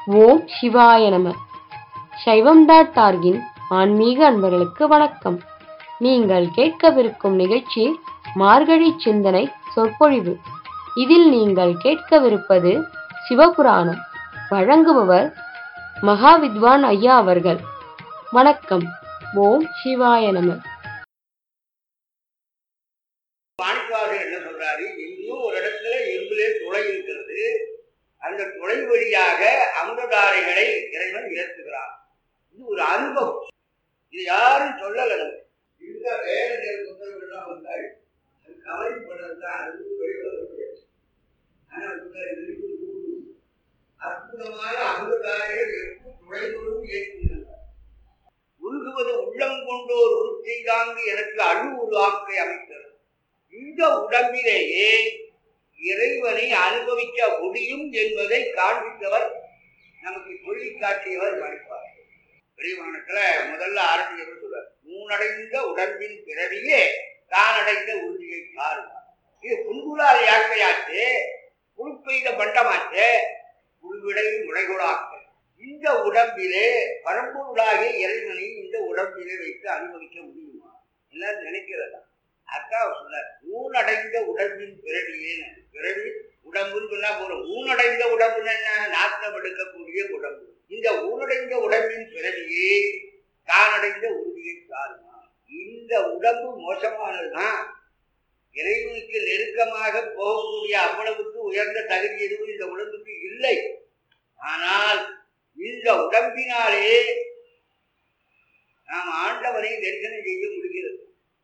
ஓம் சிவாய நம சைவம் டாட் ஆர்கின் ஆன்மீக அன்பர்களுக்கு வணக்கம் நீங்கள் கேட்கவிருக்கும் நிகழ்ச்சி மார்கழி சிந்தனை சொற்பொழிவு இதில் நீங்கள் கேட்கவிருப்பது சிவபுராணம் வழங்குபவர் மகாவித்வான் ஐயா அவர்கள் வணக்கம் ஓம் சிவாய நம மாணிக்கவாசகர் என்ன சொல்றாரு எங்கேயும் ஒரு இடத்துல எறும்பிலே துளை இருக்கிறது அந்த துளை வழியாக அமுததாரைகளை இறைவன் இறக்குகிறான் இது ஒரு அனுபவம் இது யாரும் சொல்லல நமக்கு இந்த வேலை புத்தகங்கள்லாம் வந்தால் அது கவலைப்படுறது தான் அது வெளியே வர முடியாது ஆனா சொல்றாரு, இதுக்கு ஊரு. அற்புதமான அமுததாரைகள் எப்போ துளைகளும் ஏற்றுகின்றன உருகுவது உள்ளம் கொண்டோர் உருச்செய்தாங்கு எனக்கு அழு ஒரு ஆக்கை அமைத்தது இந்த உடம்பிலேயே இறைவனை அனுபவிக்க முடியும் என்பதை காண்பித்தவர் நமக்கு சொல்லி காட்டியவர் மணிப்பார் பெரியவானத்துல முதல்ல ஆரம்பிக்கிறவர் சொல்றார் மூனடைந்த உடம்பின் பிறவியே தானடைந்த உறுதியை சாருவார் இது புல்குலால் யாக்கையாச்சு புழுப்பெய்த பண்டமாச்சு புல்விடை முளைகொடாக்க இந்த உடம்பிலே பரம்பொருளாகிய இறைவனை இந்த உடம்பிலே வைத்து அனுபவிக்க முடியுமா எல்லாரும் நினைக்கிறதா அதான் சொன்னார் ஊனடைந்த உடம்பின் பிறவியே பிறவி உடம்புன்னு சொன்னா போறோம் ஊனடைந்த உடம்புன்னு என்ன நாட்டம் எடுக்கக்கூடிய உடம்பு இந்த ஊனடைந்த உடம்பின் பிறவியே தானடைந்த உறுதியை சாருமா இந்த உடம்பு மோசமானதுதான் இறைவனுக்கு நெருக்கமாக போகக்கூடிய அவ்வளவுக்கு உயர்ந்த தகுதி எதுவும் இந்த உடம்புக்கு இல்லை ஆனால் இந்த உடம்பினாலே நாம் ஆண்டவனை தரிசனம் செய்ய முடிகிறது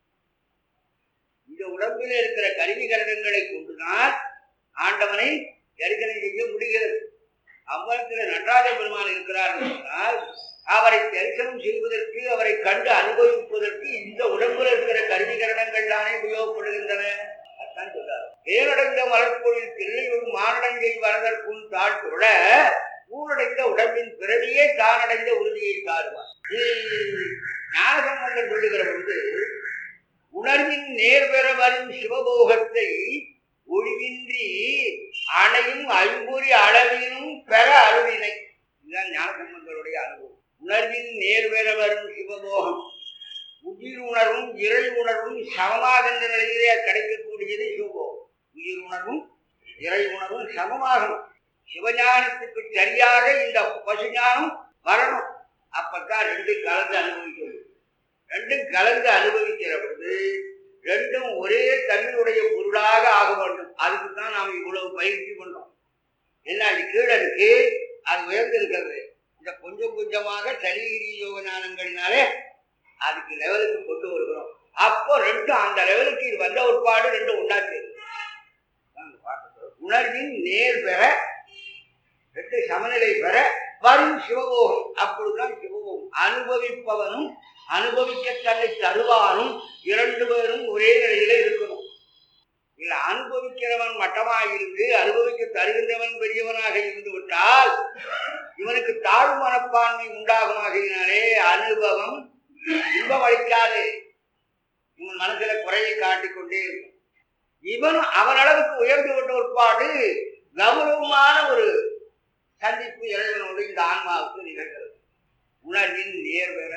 இந்த உடம்பில் இருக்கிற கருவி கரணங்களை கொண்டுதான் ஆண்டவனை தரிசனம் செய்ய முடிகிறது அவ்வளத்தில் நடராஜ பெருமான் இருக்கிறார் என்றால் அவரை தரிசனம் செய்வதற்கு அவரை கண்டு அனுபவிப்பதற்கு இந்த உடம்பில் இருக்கிற கருவி கரணங்கள் தானே உபயோகப்படுகின்றன அதான் சொல்றார் பேரடைந்த மலர்பொழில் தில்லையுள் மானடங்கை வரதற்கும் தாழ்த்தொழ ஊரடைந்த உடம்பின் பிறவியே தானடைந்த உறுதியை சாருவார் ஞானசம்பந்தர் சொல்லுகிற பொழுது உணர்வின் நேர்பெற வரும் சிவபோகத்தை ஒழிவின்றி அணையும் ஐம்பொறி அளவினும் பெற அருளினை இதுதான் ஞானசம்பந்தருடைய அனுபவம் உணர்வின் நேர்பெற வரும் சிவபோகம் உயிர் உணர்வும் இறை உணர்வும் சமமாகின்ற நிலையிலே கிடைக்கக்கூடியது சிவபோகம் உயிர் உணர்வும் இறை உணர்வும் சமமாகணும் சிவஞானத்துக்கு சரியாக இந்த பசுஞானம் வரணும் அப்பதான் ரெண்டு கலந்து அனுபவிக்கணும் ரெண்டும் கலந்து அனுபவிக்கிற பொழுது ரெண்டும் ஒரே தன்னுடைய பொருளாக ஆக வேண்டும் அதுக்கு தான் நாம் இவ்வளவு பயிற்சி பண்றோம் என்ன அது கீழே இருக்கு அது உயர்ந்து இருக்கிறது இந்த கொஞ்சம் கொஞ்சமாக சரீரி யோக ஞானங்களினாலே அதுக்கு லெவலுக்கு கொண்டு வருகிறோம் அப்போ ரெண்டும் அந்த லெவலுக்கு இது வந்த ஒருபாடு ரெண்டும் ஒன்றா சேருது அதான் இந்த பாட்டு சொல்றது. உணர்வின் நேர் பெற ரெண்டு சமநிலை பெற வரும் சிவபோகம் அப்பொழுதுதான் சிவபோகம் அனுபவிப்பவனும் அனுபவிக்க தன்னை தருவானும் இரண்டு பேரும் ஒரே நிலையில இருக்கணும் இல்ல அனுபவிக்கிறவன் மட்டமாக இருந்து அனுபவிக்க தருகின்றவன் பெரியவனாக இருந்து விட்டால் இவனுக்கு தாழ்வு மனப்பான்மை உண்டாகுமாகினாலே அனுபவம் இன்பம் அளிக்காது இவன் மனசுல குறையை காட்டிக்கொண்டே இருக்கும் இவன் அவன் அளவுக்கு உயர்ந்து விட்ட ஒருபாடு கௌரவமான ஒரு சந்திப்பு இறைவனோடு இந்த ஆன்மாவுக்கு நிகழ்கிறது உணர்வின் நேர்வெற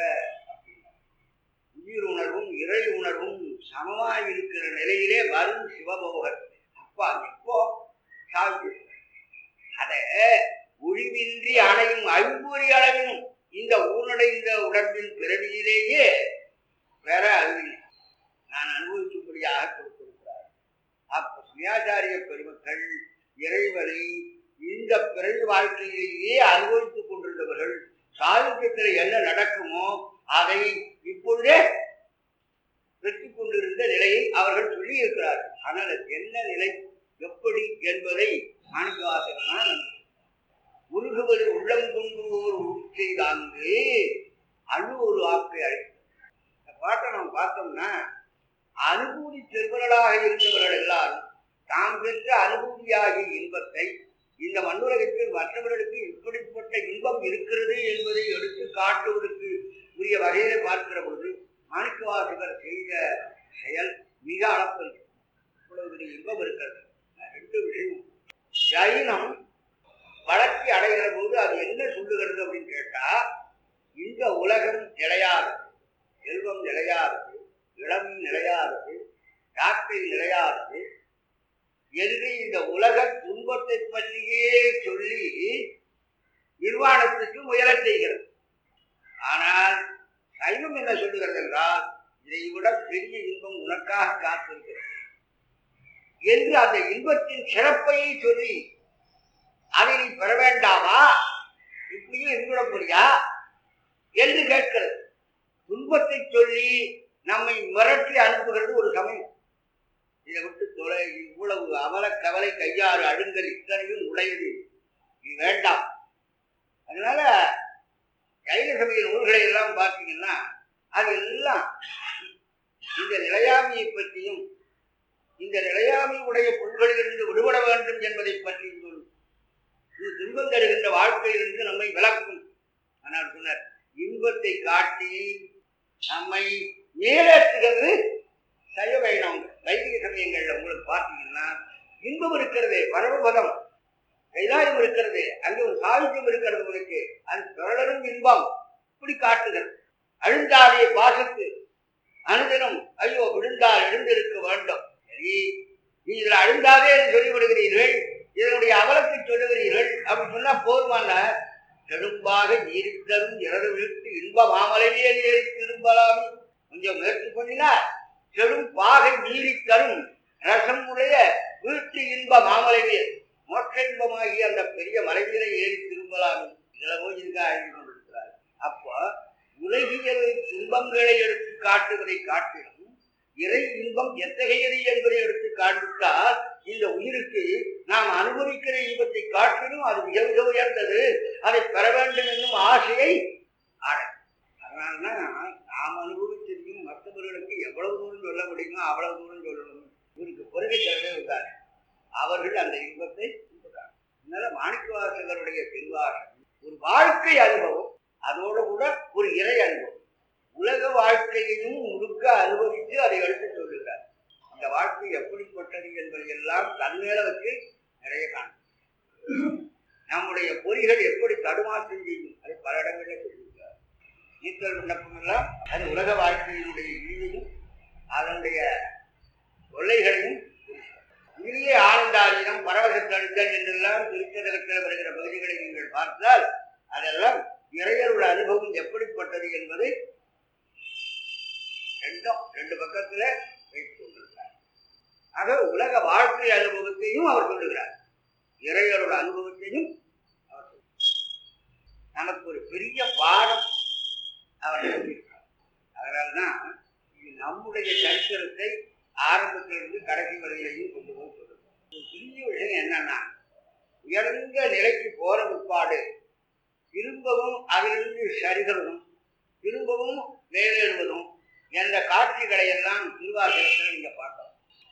உயிர் உணர்வும் இறை உணர்வும் சமமாய் இருக்கிற நிலையிலே வரும் சிவபோகத்தை அப்பா எப்போ சாதிச்சு அத ஒழிவின்றி அணையும் ஐம்பொறி அளவினும் இந்த ஊனடைந்த உடம்பின் பிறவியிலேயே பெற அறிவினை நான் அனுபவிக்கும்படியாக கொடுத்திருக்கிறார் அப்ப சுயாச்சாரிய பெருமக்கள் இறைவனை இந்த பிறவி வாழ்க்கையிலேயே அனுபவித்துக் கொண்டிருந்தவர்கள் சாகித்யத்தில் என்ன நடக்குமோ அதை இப்பொழுதே பெற்றுக் கொண்டிருந்த நிலையை அவர்கள் சொல்லி இருக்கிறார்கள் ஆனால் அது என்ன நிலை எப்படி என்பதை மாணிக்கவாசகனா உருகுவது உள்ளம் கொண்டு ஒரு உச்சை தாங்கு அணு ஒரு ஆக்கை அழைக்கும் இந்த பாட்டை நம்ம பார்த்தோம்னா அனுபூதி செல்வர்களாக இருந்தவர்கள் எல்லாரும் தாம் பெற்ற அனுபூதியாகிய இன்பத்தை இந்த மண்ணுலகத்தில் மற்றவர்களுக்கு இப்படிப்பட்ட இன்பம் இருக்கிறது என்பதை எடுத்து காட்டுவதற்கு உரிய வகையிலே பார்க்கிற பொழுது மாணிக்கவாசகர் செய்த செயல் மிக அளப்பது இவ்வளவு பெரிய இன்பம் இருக்கிறது ரெண்டு விஷயம் ஜைனம் வளர்ச்சி அடைகிற போது அது என்ன சொல்லுகிறது அப்படின்னு கேட்டா இந்த உலகம் நிலையாதது செல்வம் நிலையாதது இளம் நிலையாதது யாக்கை நிலையாதது என்று இந்த உலக துன்பத்தை பற்றியே சொல்லி நிர்வாணத்துக்கு முயலச் செய்கிறது ஆனால் சைவம் என்ன சொல்லுகிறது என்றால் இதை விட பெரிய இன்பம் உனக்காக காத்திருக்கிறது என்று அந்த இன்பத்தின் சிறப்பையை சொல்லி அதை நீ பெற வேண்டாமா இப்படியும் இருந்துவிட முடியா என்று கேட்கிறது துன்பத்தை சொல்லி நம்மை மிரட்டி அனுப்புகிறது ஒரு சமயம் இதை விட்டு தொலை இவ்வளவு அவல கவலை கையாறு அழுங்கல் இத்தனையும் உடையது இது வேண்டாம் அதனால கைல சமய நூல்களை எல்லாம் பார்த்தீங்கன்னா அது எல்லாம் இந்த நிலையாமையை பற்றியும் இந்த நிலையாமை உடைய பொருள்களிலிருந்து விடுபட வேண்டும் என்பதை பற்றியும் சொல்லும் இது துன்பம் தருகின்ற வாழ்க்கையிலிருந்து நம்மை விளக்கும் ஆனால் சொன்னார் இன்பத்தை காட்டி நம்மை மேலேற்றுகிறது சைவ வைணவங்க வைதிக சமயங்கள்ல உங்களுக்கு பார்த்தீங்கன்னா இன்பம் இருக்கிறது பரமபதம் கைலாயம் இருக்கிறது அங்கே ஒரு சாகித்யம் இருக்கிறது உனக்கு அது தொடரும் இன்பம் இப்படி காட்டுகிறது அழுந்தாதே பாசத்து அனுதினம் ஐயோ விழுந்தால் எழுந்திருக்க வேண்டும் சரி நீ இதுல அழுந்தாதே என்று சொல்லிவிடுகிறீர்கள் இதனுடைய அவலத்தை சொல்லுகிறீர்கள் அப்படி சொன்னா போதுமான கெடும்பாக நீரித்தரும் இரவு விழுத்து இன்ப மாமலையே ஏறி திரும்பலாமே கொஞ்சம் முயற்சி பண்ணினா கெடும் பாகை நீரித்தரும் ரசம் உடைய வீட்டு இன்ப மாமலையே மோட்ச இன்பமாகிய அந்த பெரிய மலைவீரை ஏறி திரும்பலாமே இதுல போய் இருக்கா எழுதி கொண்டிருக்கிறார் அப்போ உலகியல் இன்பங்களை எடுத்து காட்டுவதை காட்டிலும் இறை இன்பம் எத்தகையது என்பதை எடுத்து காண்பித்தால் இந்த உயிருக்கு நாம் அனுபவிக்கிற இன்பத்தை காட்டிலும் அது மிக மிக உயர்ந்தது அதை பெற வேண்டும் என்னும் ஆசையை அடை அதனாலதான் நாம் அனுபவிச்சதையும் மற்றவர்களுக்கு எவ்வளவு தூரம் சொல்ல முடியுமோ அவ்வளவு தூரம் சொல்லணும் இவருக்கு பொறுமை தரவே இருந்தார் அவர்கள் அந்த இன்பத்தை கொடுத்தார் அதனால மாணிக்கவாசகருடைய பெருவாசம் ஒரு வாழ்க்கை அனுபவம் அதோட கூட ஒரு இறை அனுபவம் உலக வாழ்க்கையையும் முழுக்க அனுபவித்து அதை எடுத்து சொல்லுகிறார் அந்த வாழ்க்கை எப்படிப்பட்டது என்பதை எல்லாம் தன்மேல வச்சு நிறைய காணும் நம்முடைய பொறிகள் எப்படி தடுமாற்றம் செய்யும் அதை பல இடங்களில் சொல்லியிருக்கிறார் ஈத்தல் விண்ணப்பம் எல்லாம் அது உலக வாழ்க்கையினுடைய இழிவையும் அதனுடைய தொல்லைகளையும் இனிய ஆனந்தாதீனம் பரவசத்தழுத்தல் என்றெல்லாம் திருச்சதகத்தில் வருகிற பகுதிகளை நீங்கள் பார்த்தால் அதெல்லாம் இறையருள்ள அனுபவம் எப்படிப்பட்டது என்பதை ரெண்டும் ரெண்டு பக்கத்துல வைத்துக் கொண்டிருக்கிறார் ஆக உலக வாழ்க்கை அனுபவத்தையும் அவர் சொல்லுகிறார் இறையரோட அனுபவத்தையும் அவர் சொல்லுகிறார் நமக்கு ஒரு பெரிய பாடம் அவர் சொல்லியிருக்கார் அதனால்தான் இது நம்முடைய சரித்திரத்தை ஆரம்பத்திலிருந்து கடைசி வரையிலையும் கொண்டு போய் சொல்லுங்க ஒரு பெரிய விஷயம் என்னன்னா உயர்ந்த நிலைக்கு போற பிற்பாடு திரும்பவும் அதிலிருந்து சரிகளும் திரும்பவும் மேலேறுவதும் என்ற காட்சிகளை எல்லாம் திருவாசகத்தில் நீங்க பார்க்கலாம்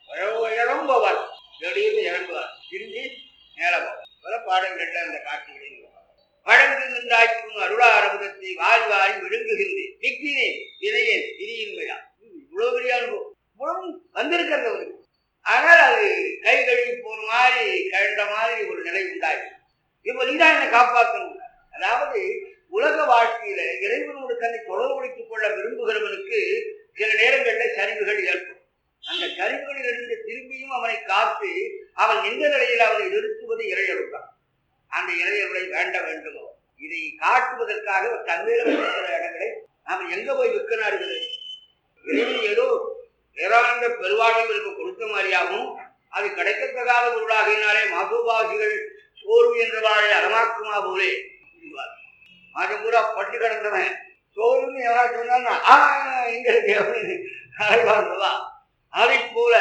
உயரம் போவார் திடீர்னு இறங்குவார் திரும்பி மேல போவார் பல பாடங்கள்ல அந்த காட்சிகளை நீங்க பார்க்கலாம். வழங்கு நின்றாய்க்கும் அருளாரமுதத்தை வாரி வாரி விழுங்குகின்றேன் விக்கினேன் வினையேன் விதியின்மையா இவ்வளவு பெரிய அனுபவம் இவ்வளவு வந்திருக்கிறது அவருக்கு ஆனால் அது கை கழுவி போன மாதிரி கழண்ட மாதிரி ஒரு நிலை உண்டாயிருக்கு இப்போ நீதான் என்னை காப்பாற்றணும் அதாவது உலக வாழ்க்கையில இறைவனோடு தன்னை தொடர்புடைத்துக் கொள்ள விரும்புகிறவனுக்கு சில நேரங்களில் சரிவுகள் ஏற்படும் அந்த சரிவுகளிலிருந்து திரும்பியும் அவனை காத்து அவன் எந்த நிலையில் அவனை நிறுத்துவது இறையருள் தான் அந்த இறையருளை வேண்ட வேண்டுமோ இதை காட்டுவதற்காக ஒரு தன்மையில வைக்கிற இடங்களை நாம எங்க போய் விற்க நாடுகிறது இறைவன் ஏதோ பேரானந்த பெருவாழ்வுகளுக்கு கொடுத்த மாதிரியாகவும் அது கிடைக்கத்தகாத பொருளாகினாலே மதுபாசிகள் சோர்வு என்ற வாழை அறமாக்குமா போலே என்பார். மாதம் பூரா பட்டு கிடந்தவன் சோறுன்னு யாராவது சொன்னா ஆ இங்க இருக்கு அப்படின்னு அழைவார்களா அதை போல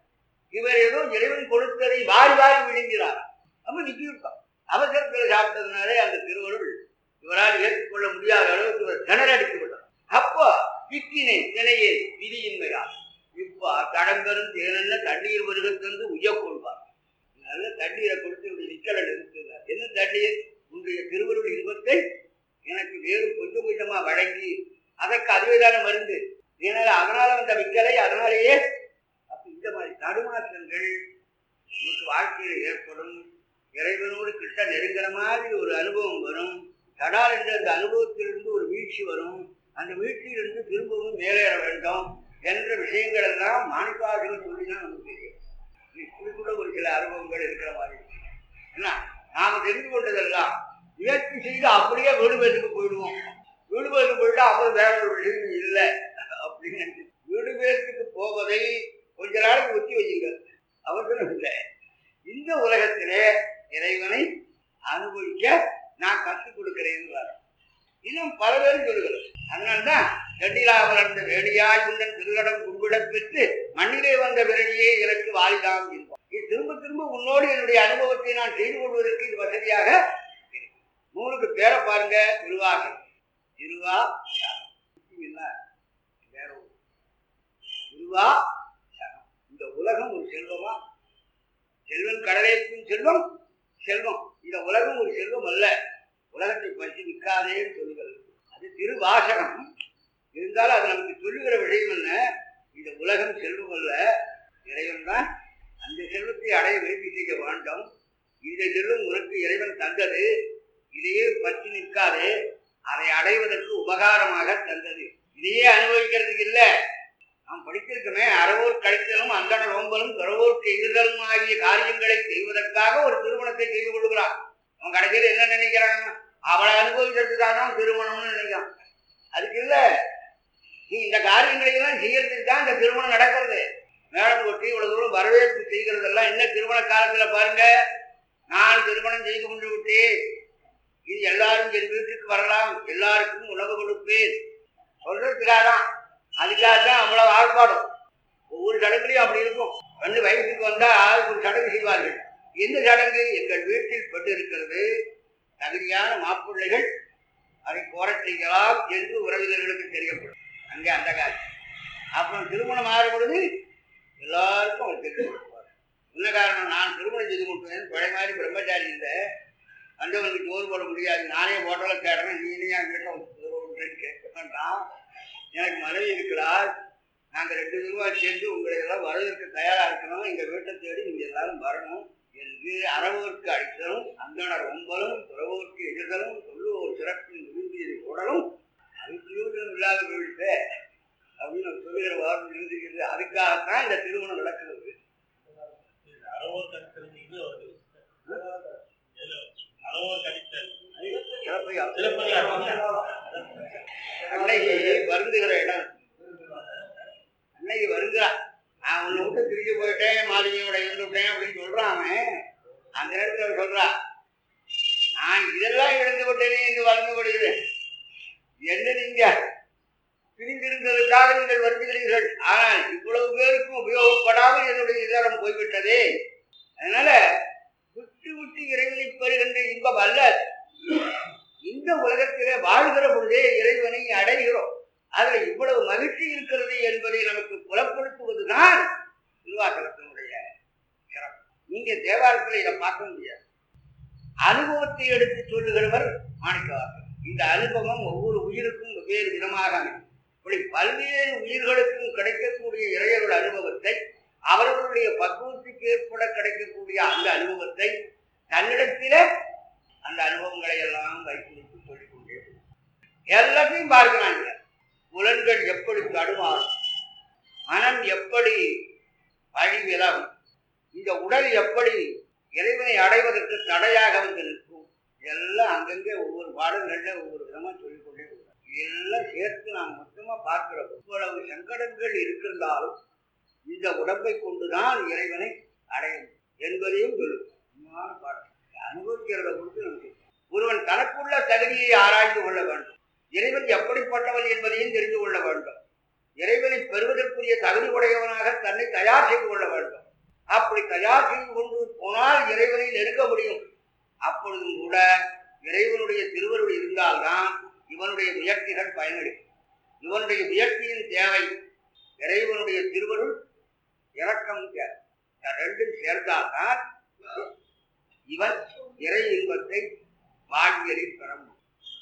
இவர் ஏதோ இறைவன் கொடுத்ததை வாரி வாரி விழுங்கிறார் அப்ப நிற்கிவிட்டான் அவசரத்தில் சாப்பிட்டதுனாலே அந்த திருவருள் இவரால் ஏற்றுக்கொள்ள முடியாத அளவுக்கு இவர் திணறடித்து விட்டார் அப்போ விக்கினை தினையே விதியின்மையால் இப்ப கடம்பெரும் தேனென்ன தண்ணீர் வருகத்தந்து உயக் கொள்வார் நல்ல தண்ணீரை கொடுத்து இப்படி நிக்கல நிறுத்துகிறார் என்ன தண்ணீர் உன்னுடைய திருவருள் இன்பத்தை எனக்கு வேறு கொஞ்சம் கொஞ்சமா வழங்கி அதற்கு அதுவேதான மருந்து ஏனால் அதனால வந்த விக்கலை அதனாலேயே அப்ப இந்த மாதிரி தடுமாற்றங்கள் நமக்கு வாழ்க்கையில் ஏற்படும் இறைவனோடு கிட்ட நெருங்கிற மாதிரி ஒரு அனுபவம் வரும் தடால் என்ற அந்த அனுபவத்திலிருந்து ஒரு வீழ்ச்சி வரும் அந்த வீழ்ச்சியிலிருந்து திரும்பவும் மேலேற வேண்டும் என்ற விஷயங்கள் எல்லாம் மாணிக்கார்கள் சொல்லினா நமக்கு தெரியும் இப்படி கூட ஒரு சில அனுபவங்கள் இருக்கிற மாதிரி என்ன நாம தெரிந்து கொண்டதெல்லாம் முயற்சி செய்து அப்படியே வீடு பேருக்கு போயிடுவோம் வீடு பேருக்கு போயிட்டா அப்புறம் வேற ஒரு விஷயம் இல்லை அப்படின்னு நினைச்சு வீடு பேருக்கு போவதை கொஞ்ச நாளைக்கு ஒத்தி வையுங்க அவசரம் இல்லை இந்த உலகத்திலே இறைவனை அனுபவிக்க நான் கற்றுக் கொடுக்கிறேன் இன்னும் பல பேரும் சொல்லுகிறது அதனால்தான் செட்டிலா வளர்ந்த வேடியாய் உண்டன் திருகடம் கும்பிடப் பெற்று மண்ணிலே வந்த விரணியே எனக்கு வாலிதாம் என்போம் இது திரும்ப திரும்ப உன்னோடு என்னுடைய அனுபவத்தை நான் செய்து கொள்வதற்கு இது வசதியாக இருக்கு. நூலுக்கு பேரை பாருங்க திருவாசகம் திருவா சகம். இல்ல, வேற ஒரு திருவா சகம். இந்த உலகம் ஒரு செல்வமா செல்வன் கடலைக்கும் செல்வம் செல்வம் இந்த உலகம் ஒரு செல்வம் அல்ல உலகத்தை பற்றி நிற்காதேன்னு சொல்லுகிறது அது திருவாசகம் இருந்தாலும் அது நமக்கு சொல்லுகிற விஷயம் என்ன இந்த உலகம் செல்வம் அல்ல இறைவன் தான் அந்த செல்வத்தை அடைய முயற்சி செய்ய வேண்டும் இந்த செல்வம் உனக்கு இறைவன் தந்தது இதையே பற்றி நிற்காதே அதை அடைவதற்கு உபகாரமாக தந்தது இதையே அனுபவிக்கிறதுக்கு இல்லை நாம் படித்திருக்கமே அறவோர் கழித்தலும் அந்தன நோம்பலும் பிறவோர்க்கு எதிர்தலும் ஆகிய காரியங்களை செய்வதற்காக ஒரு திருமணத்தை செய்து கொள்கிறான் அவன் கடைசியில் என்ன நினைக்கிறான் அவளை அனுபவிக்கிறதுக்காக தான் திருமணம்னு நினைக்கிறான் அதுக்கு இல்ல நீ இந்த காரியங்களை எல்லாம் செய்யறதுக்கு தான் இந்த திருமணம் நடக்கிறது மேடம் கொட்டி இவ்வளவு தூரம் வரவேற்பு செய்கிறதெல்லாம் என்ன திருமண காலத்துல பாருங்க நான் திருமணம் செய்து கொண்டு விட்டேன் இது எல்லாரும் என் வீட்டுக்கு வரலாம் எல்லாருக்கும் உணவு கொடுப்பேன் சொல்றதுக்காக தான் அதுக்காக தான் அவ்வளவு ஆர்ப்பாடும் ஒவ்வொரு சடங்குலையும் அப்படி இருக்கும் ரெண்டு வயசுக்கு வந்தா ஒரு சடங்கு செய்வார்கள் எந்த சடங்கு எங்கள் வீட்டில் பெற்று இருக்கிறது தகுதியான மாப்பிள்ளைகள் அதை கோரச் செய்யலாம் என்று உறவினர்களுக்கு தெரியப்படும் அங்கே அந்த காலம் அப்புறம் திருமணம் ஆகிற பொழுது எல்லாருக்கும் அவர் தெரிந்து கொடுப்பார் என்ன காரணம் நான் திருமணம் செய்து கொடுத்தேன் பழைய மாதிரி பிரம்மச்சாரி இல்லை வந்தவனுக்கு சோறு போட முடியாது நானே ஹோட்டலில் தேடுறேன் நீ நீ என்கிட்ட வந்து கேட்க வேண்டாம் எனக்கு மனைவி இருக்கிறார் நாங்கள் ரெண்டு பேருமா சேர்ந்து உங்களை எல்லாம் வரவேற்க தயாராக இருக்கணும் எங்கள் வீட்டை தேடி நீங்கள் எல்லாரும் வரணும் என்று அறவோருக்கு அடித்தலும் அந்தனர் ஒம்பலும் துறவோருக்கு எதிர்தலும் சொல்லுவோர் சிறப்பின் விரும்பியதை உடலும் அது பிரயோஜனம் இல்லாத போயிட்டு அப்படின்னு அவர் சொல்லுகிற வார்த்தை எழுதுகிறது அதுக்காகத்தான் இந்த திருமணம் நடக்கிறது அறவோர் கடித்தல் இது வருது அறவோர் கடித்தல் சிறப்பையா- சிலப்பதிகாரம் அன்னைக்கு வருந்துகிற இடம் அன்னைக்கு வருந்துறா நான் உன்னை விட்டு பிரிஞ்சு போயிட்டேன் மாளிகையோட இருந்துட்டேன் அப்படின்னு சொல்றான் அவன் அந்த நேரத்தில் அவன் சொல்றா நான் இதெல்லாம் இழந்து விட்டேனே என்று வருந்தப்படுகிறேன் என்ன நீங்க பிரிந்திருந்ததற்காக நீங்கள் வருந்துகிறீர்கள் ஆனால் இவ்வளவு பேருக்கும் உபயோகப்படாமல் என்னுடைய இதரம் போய்விட்டதே அதனால விட்டு விட்டு இறைவனை பெறுகின்ற இன்பம் அல்ல இந்த உலகத்திலே வாழ்கிற பொழுதே இறைவனை அடைகிறோம் அதுல இவ்வளவு மகிழ்ச்சி இருக்கிறது என்பதை நமக்கு புலப்படுத்துவதுதான் திருவாசகத்தினுடைய சிறப்பு நீங்க தேவாலயத்தில் இதை பார்க்க முடியாது அனுபவத்தை எடுத்து சொல்லுகிறவர் மாணிக்கவாசகர் இந்த அனுபவம் ஒவ்வொரு உயிருக்கும் வெவ்வேறு விதமாக அமையும் இப்படி பல்வேறு உயிர்களுக்கும் கிடைக்கக்கூடிய இறையருள் அனுபவத்தை அவர்களுடைய பக்குவத்துக்கு ஏற்பட கிடைக்கக்கூடிய அந்த அனுபவத்தை தன்னிடத்திலே அந்த அனுபவங்களை எல்லாம் வைத்து சொல்லிக் கொண்டே போகும். எல்லாத்தையும் பார்க்கிறாங்க புலன்கள் எப்படி தடுமாறும் மனம் எப்படி வழி விலகும் இந்த உடல் எப்படி இறைவனை அடைவதற்கு தடையாக வந்து நிற்கும் எல்லாம் அங்கங்கே ஒவ்வொரு பாடல்கள்ல ஒவ்வொரு விதமா சொல்லிக் கொண்டே போகிறார் எல்லாம் சேர்த்து நாம் மொத்தமா பார்க்கிறோம் இவ்வளவு சங்கடங்கள் இருக்கின்றாலும் இந்த உடம்பை கொண்டுதான் இறைவனை அடைய முடியும் என்பதையும் சொல்லும் உண்மையான பாடல் அனுபவிக்கிறத பொறுத்து நமக்கு ஒருவன் தனக்குள்ள தகுதியை ஆராய்ந்து கொள்ள வேண்டும் இறைவன் எப்படிப்பட்டவன் என்பதையும் தெரிந்து கொள்ள வேண்டும் இறைவனை பெறுவதற்குரிய தகுதி உடையவனாக தன்னை தயார் செய்து கொள்ள வேண்டும் அப்படி தயார் செய்து கொண்டு போனால் இறைவனை நெருங்க முடியும் அப்பொழுதும் கூட இறைவனுடைய திருவருள் இருந்தால்தான் இவனுடைய முயற்சிகள் பயனளிக்கும் இவனுடைய முயற்சியின் தேவை இறைவனுடைய திருவருள் இரக்கம் தேவை இந்த ரெண்டும் சேர்ந்தால்தான் இவன் இறை இன்பத்தை வாழ்வியலில் பெற முடியும்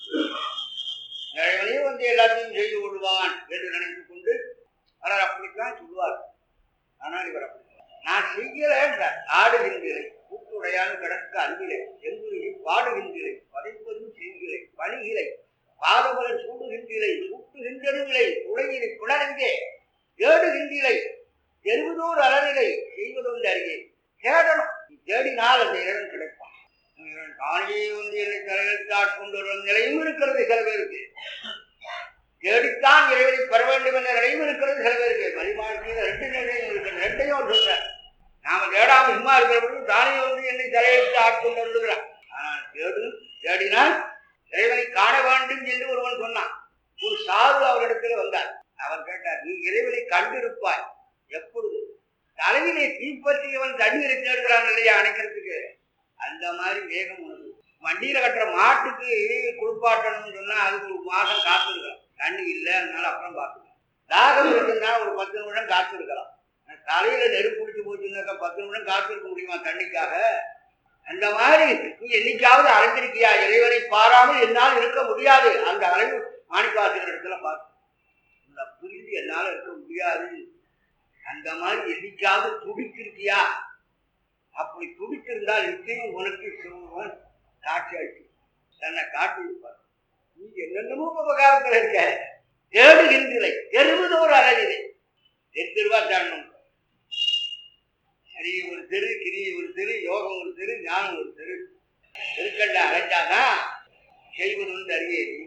இறைவனே வந்து எல்லாத்தையும் செய்து கொள்வான் என்று நினைத்துக் கொண்டு பலர் அப்படித்தான் சொல்லுவார் ஆனால் இவர் அப்படி சொல்ல- நான் செய்கிறேன் ஆடுகின்றேன் கூட்டு பத்துடையான் கிடக்க அன்பிலை எங்குரியை பாடுகின்றலை பதைப்பதும் செய்கிலை பணிகிலை பாதமலர் சூடுகின்றிலை சூட்டுகின்றனுவிலை உலகினை புலரங்கே தேடுகின்றிலை எருவதோர் அறநிலை செய்வதொன்று அறியே தேடணும் நீ தேடினால் அந்த இறைவன் கிடைப்பான் இறைவன் தானே வந்து என்னை தலையெழுத்தாட் கொண்டு வரும் நிலையும் இருக்கிறது சில பேருக்கு தேடித்தான் இறைவனை பெற வேண்டும் என்ற நிலையும் இருக்கிறது சில பேருக்கு மதிமாழ்க்கையில் ரெண்டு நிலையும் இருக்கிறது ரெண்டையும் அவர் சொல்றார் நாம தேடாம சும்மா இருக்கிற பொழுது தானே வந்து என்னை தலையெழுத்து ஆட்கொண்டு வருகிறார் ஆனால் தேடு தேடினால் இறைவனை காண வேண்டும் என்று ஒருவன் சொன்னான் ஒரு சாது அவரிடத்தில் வந்தார் அவர் கேட்டார் நீ இறைவனை கண்டிருப்பாய் எப்பொழுது தலையிலே தீப்பற்றியவன் தண்ணீரை தேடுகிறான் இல்லையா அணைக்கிறதுக்கு அந்த மாதிரி வேகம் உனக்கு வண்டியில கட்டுற மாட்டுக்கு குளிப்பாட்டணும்னு சொன்னா அதுக்கு ஒரு மாசம் காத்திருக்கலாம் தண்ணி இல்லை அதனால அப்புறம் பார்த்துக்கலாம் தாகம் இருக்குன்னா ஒரு பத்து நிமிஷம் காத்திருக்கலாம் ஆனா தலையில நெருப்பு பிடிச்சி போச்சுன்னாக்கா பத்து நிமிஷம் காத்திருக்க முடியுமா தண்ணிக்காக அந்த மாதிரி நீ என்னைக்காவது அழைந்திருக்கியா இறைவனை பாராமல் என்னால் இருக்க முடியாது அந்த அளவு மாணிக்கவாசகர் இடத்துல பார்த்து இந்த புரிந்து என்னால் இருக்க முடியாது அந்த மாதிரி என்னைக்காவது துடிச்சிருக்கியா அப்படி துடித்திருந்தால் நிச்சயம் உனக்கு சிவன் காட்சி அளிச்சு தன்னை காட்டி வைப்பார் நீ என்னென்னமோ உபகாரத்தில் இருக்க தேடுகின்றலை தெருவதோர் அழகிலை தெரு தெருவா தேடணும் சரி ஒரு தெரு கிரி ஒரு தெரு யோகம் ஒரு தெரு ஞானம் ஒரு தெரு தெருக்கல்ல அழைச்சாதான் செய்வது வந்து அறியேறி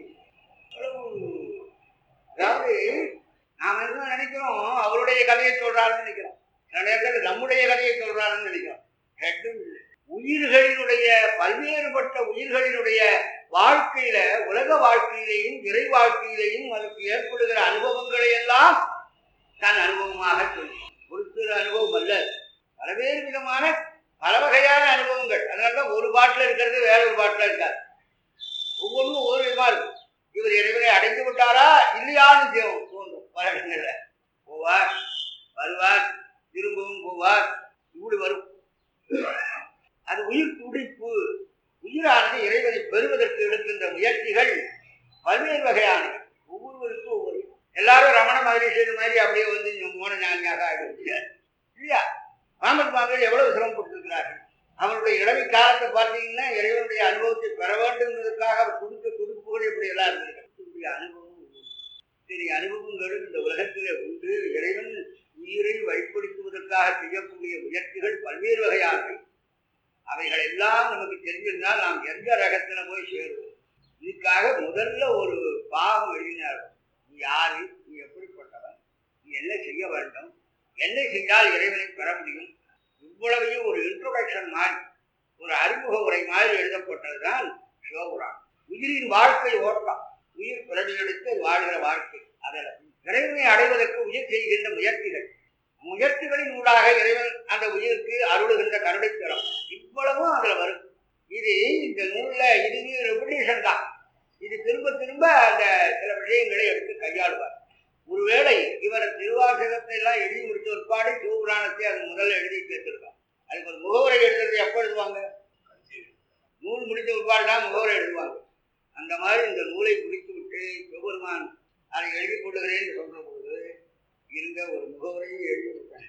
அதாவது நாம என்ன நினைக்கிறோம் அவருடைய கதையை சொல்றாருன்னு நினைக்கிறோம் சில நேரத்தில் நம்முடைய கதையை சொல்றாருன்னு நினைக்கிறோம் ரெண்டும் இல்லை. உயிர்களினுடைய பல்வேறுபட்ட உயிர்களினுடைய வாழ்க்கையில உலக வாழ்க்கையிலையும் இறை வாழ்க்கையிலையும் அதுக்கு ஏற்படுகிற அனுபவங்களை எல்லாம் தன் அனுபவமாக சொல்லி ஒரு சிறு அனுபவம் அல்ல பல்வேறு விதமான பல வகையான அனுபவங்கள் அதனாலதான் ஒரு பாட்டில் இருக்கிறது வேற ஒரு பாட்டில் இருக்காது ஒவ்வொன்றும் ஒவ்வொரு விதமா இருக்கும் இவர் இறைவனை அடைந்து விட்டாரா இல்லையான்னு தேவம் தோன்றும் பல இடங்கள்ல போவார் வருவார் திரும்பவும் போவார் இப்படி வரும் அது உயிர் துடிப்பு உயிரானது இறைவனை பெறுவதற்கு எடுக்கின்ற முயற்சிகள் பல்வேறு வகையானது ஒவ்வொருவருக்கும் ஒவ்வொரு எல்லாரும் ரமண மகரிஷி மாதிரி அப்படியே வந்து இந்த மோன ஞானியாக ஆகிட முடியாது இல்லையா ராமன் மாதர் எவ்வளவு சிரமப்பட்டிருக்கிறார்கள் அவருடைய இளமை காலத்தை பார்த்தீங்கன்னா இறைவனுடைய அனுபவத்தை பெற வேண்டும் என்பதற்காக அவர் கொடுத்த துடுப்புகள் இப்படி எல்லாம் இருந்திருக்கு அனுபவம் உண்டு. சரி அனுபவங்களும் இந்த உலகத்திலே உண்டு இறைவன் உயிரை வழிப்படுத்துவதற்காக செய்யக்கூடிய முயற்சிகள் பல்வேறு வகையானவை அவைகள் எல்லாம் நமக்கு தெரிஞ்சிருந்தால் நாம் எந்த ரகத்துல போய் சேருவோம் இதுக்காக முதல்ல ஒரு பாகம் எழுதினார் நீ யாரு நீ எப்படிப்பட்டவன் நீ என்ன செய்ய வேண்டும் என்ன செய்தால் இறைவனை பெற முடியும் இவ்வளவையும் ஒரு இன்ட்ரோடக்ஷன் மாதிரி ஒரு அறிமுக உரை மாதிரி எழுதப்பட்டதுதான் சிவபுராணம் உயிரின் வாழ்க்கை ஓட்டம் உயிர் பிறவி எடுத்து அது வாழ்கிற வாழ்க்கை அதில் இறைவனை அடைவதற்கு உயிர் செய்கின்ற முயற்சிகள் முயற்சிகளின் ஊடாக இறைவன் அந்த உயிருக்கு அருளுகின்ற கருணைத்தரம் இவ்வளவும் அதுல வரும் இது இந்த நூல்ல இது ரெபுடேஷன் தான் இது திரும்ப திரும்ப அந்த சில விஷயங்களை எடுத்து கையாளுவார் ஒருவேளை இவர் திருவாசகத்தை எல்லாம் எழுதி முடித்த ஒருபாடு சிவபுராணத்தை அது முதல்ல எழுதி சேர்த்திருக்கான் அதுக்கு ஒரு முகவரை எழுதுறது எப்போ எழுதுவாங்க நூல் முடித்த ஒருபாடு தான் முகவரை எழுதுவாங்க அந்த மாதிரி இந்த நூலை முடித்து விட்டு சிவபெருமான் அதை எழுதி கொள்ளுகிறேன்னு சொல்ற பொழுது இருந்த ஒரு முகவரையும் எழுதி விட்டார்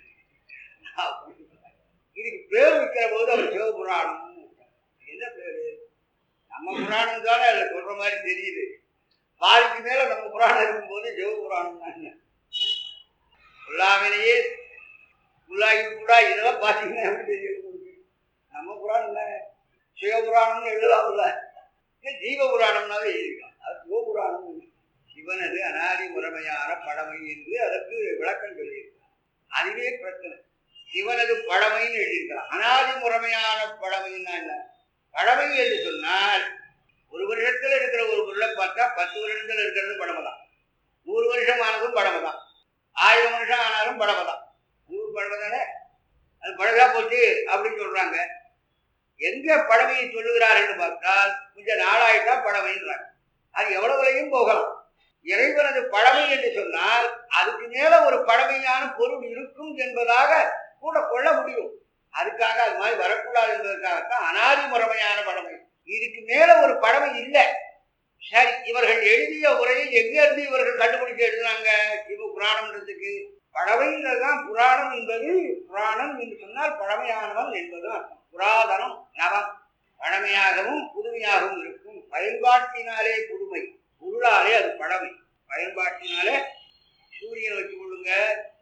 இதுக்கு பேர் வைக்கிற போது அவர் சிவபுராணம் என்ன பேரு நம்ம புராணம் தானே அதில் சொல்ற மாதிரி தெரியுது பாதிக்கு மேல நம்ம புராணம் இருக்கும்போது சிவபுராணம் தான் எல்லாவினையே உள்ளாகி கூட இதெல்லாம் பார்த்தீங்கன்னா எப்படி தெரியும் உங்களுக்கு? நம்ம புராணம் தானே சிவபுராணம்னு எழுதலாம்ல ஏன் ஜீவ புராணம்னாவே எழுதிக்கலாம் அது சிவபுராணம் சிவனது அனாதி முறைமையான பழமை என்று அதற்கு விளக்கம் சொல்லியிருக்கிறார் அதுவே பிரச்சனை சிவனது பழமைன்னு எழுதியிருக்கிறார் அனாதி முறைமையான பழமைன்னா என்ன பழமை என்று சொன்னால் ஒரு வருஷத்துல இருக்கிற ஒரு பொருளை பார்த்தா பத்து வருஷத்துல இருக்கிறது பழமை தான் நூறு வருஷம் ஆனதும் பழமை தான் ஆயிரம் வருஷம் ஆனாலும் பழமை தான் நூறு பழமை தானே அது பழகா போச்சு அப்படின்னு சொல்றாங்க எங்க பழமையை சொல்லுகிறார் என்று பார்த்தால் கொஞ்சம் நாளாயிட்டா பழமைன்றாங்க அது எவ்வளவுலையும் போகலாம் இறைவனது பழமை என்று சொன்னால் அதுக்கு மேல ஒரு பழமையான பொருள் இருக்கும் என்பதாக கூட கொள்ள முடியும் அதுக்காக அது மாதிரி வரக்கூடாது என்பதற்காகத்தான் அனாதி முறைமையான பழமை இதுக்கு மேல ஒரு பழமை இல்லை சரி இவர்கள் எழுதிய உரையை எங்க இருந்து இவர்கள் கண்டுபிடிச்சு எழுதுனாங்க சிவ புராணம்ன்றதுக்கு பழமைன்றதுதான் புராணம் என்பது புராணம் என்று சொன்னால் பழமையானவன் என்பது அர்த்தம் புராதனம் நவம் பழமையாகவும் புதுமையாகவும் இருக்கும் பயன்பாட்டினாலே புதுமை பொருளாலே அது பழமை பயன்பாட்டினாலே சூரியன் வச்சுக் கொள்ளுங்க